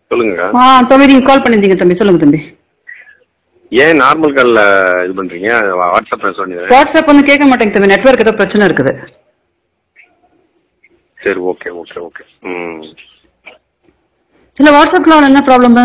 சொல்லுங்க ஆ தம்பி நீங்கள் கால் பண்ணியிருந்தீங்க தம்பி சொல்லுங்க தம்பி ஏன் நார்மல் கால்ல இது பண்றீங்க வாட்ஸ்அப்ல சொன்னீங்க வாட்ஸ்அப் வந்து கேட்க மாட்டேங்க தம்பி நெட்ஒர்க் ஏதோ பிரச்சனை இருக்குது சரி ஓகே ஓகே ஓகே ம் இல்லை வாட்ஸ்அப்பில் என்ன ப்ராப்ளம்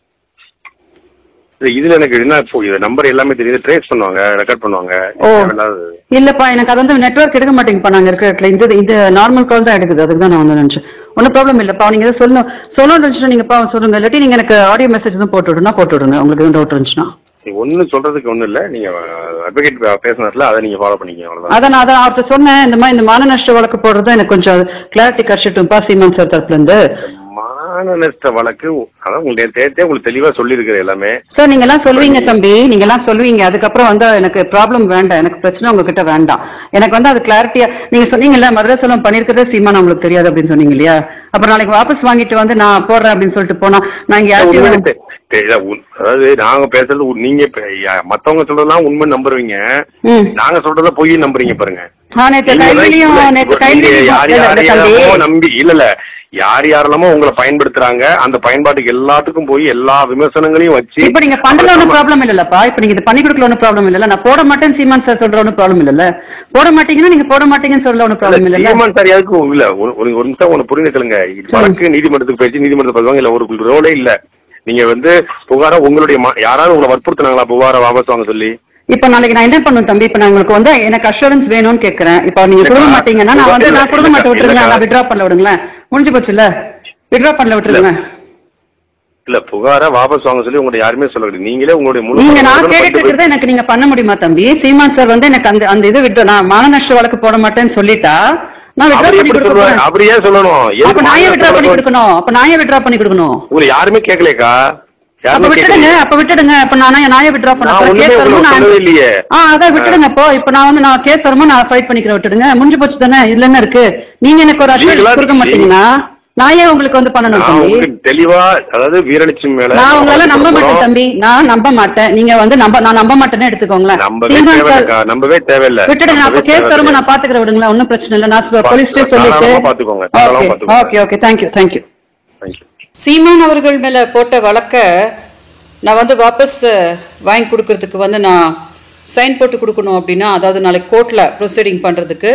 இது- இதுல எனக்கு என்ன இப்போ இது நம்பர் எல்லாமே தெரியுது ட்ரேஸ் பண்ணுவாங்க ரெக்கார்ட் பண்ணுவாங்க ஓ. தேவையில்லாத- இல்லப்பா எனக்கு அது வந்து நெட்ஒர்க் எடுக்க மாட்டேங்கப்பா நாங்க இருக்கிற இடத்துல இந்த இது நார்மல் கால் தான் எடுக்குது அதுக்கு தான் நான் வந்து நினைச்சேன் ஒன்றும் ப்ராப்ளம் இல்லப்பா நீங்க எதாவது சொல்லணும் சொல்லணும்னு இருந்துச்சுன்னா நீங்கப்பா சொல்லுங்க இல்லாட்டி நீங்க எனக்கு ஆடியோ மெசேஜ் தான் போட்டு விடுனா போட்டு விடுங்க உங்களுக்கு எதுவும் டவுட் இருந்துச்சுன்னா நீங்க ஒண்ணும் சொல்றதுக்கு ஒண்ணும் இல்ல நீங்க அட்வொகேட் பேசினதுல அதை நீங்க ஃபாலோ பண்ணிக்க அவ்வளவுதான் அதான் நான் அதான் அவர்கிட்ட சொன்னேன் இந்த மாதிரி இந்த மான நஷ்ட வழக்கு போடுறது எனக்கு கொஞ்சம் கிளாரிட்டி கிடைச்சிட்டும்ப்பா சீமான் சார் தரப்புல இருந்து மான நஷ்ட வழக்கு அதான் உங்களுக்கு தேர்த்தே உங்களுக்கு தெளிவா சொல்லியிருக்கிற எல்லாமே சார் நீங்க எல்லாம் சொல்லுவீங்க தம்பி நீங்க எல்லாம் சொல்லுவீங்க அதுக்கப்புறம் வந்து எனக்கு ப்ராப்ளம் வேண்டாம் எனக்கு பிரச்சனை உங்ககிட்ட வேண்டாம் எனக்கு வந்து அது கிளாரிட்டியா நீங்க சொன்னீங்கல்ல மதுரை செல்வம் பண்ணிருக்கிறதே சீமான் உங்களுக்கு தெரியாது அப்படின்னு சொன்னீங்க இல்லையா அப்புறம் நாளைக்கு வாபஸ் வாங்கிட்டு வந்து நான் போடுறேன் அப்படின்னு சொல்லிட்டு போனா நான் இங்க உண்மையிலே யார்கிட்டயும் தெ- தெரியல, உன்- அதாவது நாங்க பேசுறது உன்- நீங்க இப்ப யா- மத்தவங்க சொல்றதெல்லாம் உண்மை நம்புறீங்க ம் நாங்க சொல்றத பொய் நம்புறீங்க பாருங்க ஆ, நேத்து நீங்க தான் கைவிலையும் இல்ல, நேத்து நீங்க கைவிலையும் யார் இல்ல, யார் இல்ல தம்பி யாரெல்லாமோ நம்பி இல்ல இல்ல யார் யாரெல்லாமோ உங்களை பயன்படுத்துறாங்க அந்த பயன்பாட்டுக்கு எல்லாத்துக்கும் போய் எல்லா விமர்சனங்களையும் வச்சு இப்ப நீங்க பண்ணல ஒன்றும் ப்ராப்ளம் இல்லல்லப்பா இப்ப நீங்க இது பண்ணி கொடுக்கல ஒன்றும் ப்ராப்ளம் இல்லல்ல நான் போட மாட்டேன் சீமான் சார் சொல்ற ஒன்றும் ப்ராப்ளம் இல்லல்ல போட மாட்டீங்கன்னா நீங்க போட மாட்டீங்கன்னு சொல்ல ஒன்றும் ப்ராப்ளம் இல்லல்ல சீமான் சார் யாருக்கும் இல்ல ஒரு ஒரு ஒரு நிமிஷம் ஒண்ணு புரிந்து கேளுங்க இது வழக்கு நீதிமன்றத்துக்கு போயிடுச்சு நீதிமன்றத்தை பார்ப்பாங்க இல்ல ஒரு ரோலே இல்ல நீங்க வந்து புகாரா உங்களுடைய ம- யாராவது உங்களை வற்புறுத்தினாங்களா புகாரை வாபஸ் வாங்க சொல்லி இப்ப நாளைக்கு நான் என்ன பண்ணுவேன் தம்பி இப்ப நான் உங்களுக்கு வந்து எனக்கு அஷூரன்ஸ் வேணும்னு கேக்குறேன் இப்ப நீங்க கொடுக்க மாட்டீங்கன்னா நான் வந்து நான் கொடுக்க மாட்டேன் விட்டுருங்க நான் விட்ரா பண்ணல விடுங்களேன் முடிஞ்சு போச்சுல்ல விட்ரா பண்ணல விட்டுருங்க இல்ல புகாரை வாபஸ் வாங்க சொல்லி உங்களை யாருமே சொல்லல நீங்களே உங்களுடைய முழு நீங்க நான் பணத்தை கேட்டுட்டு பண்ணிட்டு இருக்கிறத எனக்கு நீங்க பண்ண முடியுமா தம்பி சீமான் சார் வந்து எனக்கு அந்த அந்த இது விட்டு நான் மான நஷ்ட வழக்கு போட மாட்டேன்னு சொல்லிட்டா நான் விட்ரா அவர் பண்ணி எப்படி கொடுக்க சொல்லுவாரு போறேன். அவர் ஏன் சொல்லணும் அப்ப எதுக்கு நான் ஏன் விட்ரா பண்ணி மாநில கொடுக்கணும் அப்ப நான் ஏன் விட்ரா பண்ணி கொடுக்கணும் உங்களை யாருமே கேட்கலையக்கா அப்ப யாருமே விட்டுடுங்க கேட்கலையே அப்ப விட்டுடுங்க அப்ப நான் நான் ஏன் விட்ரா பண்ண நான் அப்புறம் ஒண்ணுமே கேஸ் வரும்போது உங்களுக்கு நான் சொல்லவே இல்லையே ஆ அதான் விட்டுடுங்க இப்போ இப்போ நான் வந்து நான் கேஸ் வரும்போது நான் ஃபைட் பண்ணிக்கிறேன் விட்டுடுங்க முடிஞ்சு போச்சு தானே இதுல என்ன இருக்கு நீங்க எனக்கு ஒரு நீங்களா- அஷூரன்ஸ் கொடுக்க மாட்டீங்கன்னா நான் ஏன் உங்களுக்கு வந்து பண்ணணும் நான் தம்பி உங்களுக்கு தெளிவா அதாவது வீரலட்சுமி மேல நான் உங்களால நம்ப மாட்டேன் அப்புறம் தம்பி நான் நம்ப மாட்டேன் நீங்க வந்து நம்ப நான் நம்ப மாட்டேன்னு எடுத்துக்கோங்களேன் நம்பவே சீமான் சார் தேவையில்லக்கா நம்பவே தேவையில்ல விட்டுடுங்க நான் அப்ப நம்பவே கேஸ் தேவையில்ல. வரும்போது நான் பாத்துக்கிறேன் விடுங்களேன் ஒன்றும் பிரச்சனை இல்லை நான் போலீஸ்டே தாராளமா சொல்லிட்டு பாத்துக்கோங்க, தாராளமா ஓகே பாத்துக்கோங்க. Okay okay thank you thank you Thank you. Seeman அவர்கள் மேலே போட்ட வழக்கை நான் வந்து வாபஸ் வாங்கி கொடுக்கறதுக்கு வந்து நான் சைன் போட்டு கொடுக்கணும் அப்படின்னா அதாவது நாளைக்கு கோர்ட்டில் ப்ரொசீடிங் பண்ணுறதுக்கு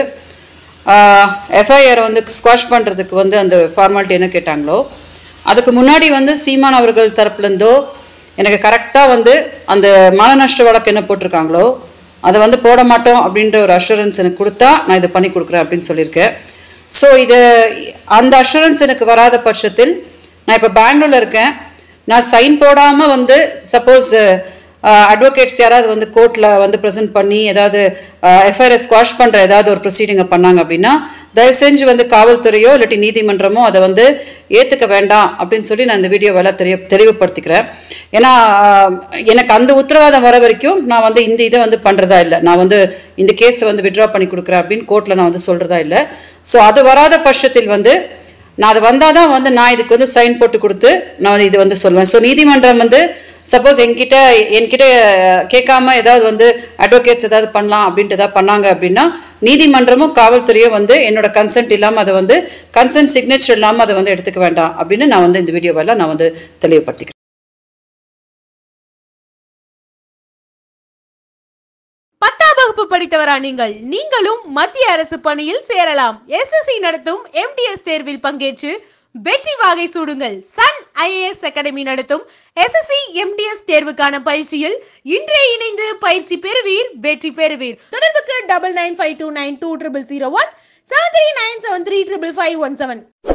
எஃப்ஐஆரை வந்து ஸ்குவாஷ் பண்ணுறதுக்கு வந்து அந்த ஃபார்மாலிட்டி என்ன கேட்டாங்களோ அதுக்கு முன்னாடி வந்து சீமான் அவர்கள் தரப்புலேருந்தோ எனக்கு கரெக்டாக வந்து அந்த மான நஷ்ட வழக்கு என்ன போட்டிருக்காங்களோ அதை வந்து போட மாட்டோம் அப்படின்ற ஒரு அஷூரன்ஸ் எனக்கு கொடுத்தா நான் இதை பண்ணி கொடுக்குறேன் அப்படின்னு சொல்லியிருக்கேன் ஸோ இது அந்த அஷூரன்ஸ் எனக்கு வராத பட்சத்தில் நான் இப்போ பெங்களூரில் இருக்கேன் நான் சைன் போடாமல் வந்து சப்போஸ் அட்வொகேட்ஸ் யாராவது வந்து கோர்ட்டில் வந்து ப்ரெசென்ட் பண்ணி ஏதாவது எஃப்ஐஆர் ஸ்குவாஷ் பண்ணுற ஏதாவது ஒரு ப்ரொசீடிங்கை பண்ணாங்க அப்படின்னா தயவு செஞ்சு வந்து காவல்துறையோ இல்லாட்டி நீதிமன்றமோ அதை வந்து ஏற்றுக்க வேண்டாம் அப்படின்னு சொல்லி நான் இந்த வீடியோவெல்லாம் தெரிய தெளிவுபடுத்திக்கிறேன் ஏன்னா ஆஹ், எனக்கு அந்த உத்தரவாதம் வர வரைக்கும் நான் வந்து இந்த இதை வந்து பண்ணுறதா இல்லை நான் வந்து இந்த கேஸை வந்து விட்ரா பண்ணி கொடுக்குறேன் அப்படின்னு கோர்ட்டில் நான் வந்து சொல்கிறதா இல்லை ஸோ அது வராத பட்சத்தில் வந்து நான் அது வந்தால் தான் வந்து நான் இதுக்கு வந்து சைன் போட்டு கொடுத்து நான் வந்து இது வந்து சொல்லுவேன் ஸோ நீதிமன்றம் வந்து சப்போஸ் என்கிட்ட என்கிட்ட கேட்காம ஏதாவது வந்து அட்வொகேட்ஸ் ஏதாவது பண்ணலாம் அப்படின்ட்டு ஏதாவது பண்ணாங்க அப்படின்னா நீதிமன்றமும் காவல்துறையும் வந்து என்னோட கன்சென்ட் இல்லாமல் அதை வந்து கன்சென்ட் சிக்னேச்சர் இல்லாமல் அதை வந்து எடுத்துக்க வேண்டாம் அப்படின்னு நான் வந்து இந்த வீடியோவெல்லாம் நான் வந்து தெளிவுபடுத்திக்கிறேன் பத்தாம் வகுப்பு படித்தவரா நீங்கள் நீங்களும் மத்திய அரசு பணியில் சேரலாம் எஸ்எஸ்சி நடத்தும் எம்டிஎஸ் தேர்வில் பங்கேற்று வெற்றி வாகை சூடுங்கள் சன் ஐஏஎஸ் அகாடமி நடத்தும் எஸ்எஸ்சி எம்டிஎஸ் தேர்வுக்கான பயிற்சியில் இன்றே இணைந்து பயிற்சி பெறுவீர் வெற்றி பெறுவீர் தொடர்புக்கு double nine five two nine two triple zero one seven three nine seven three triple five one seven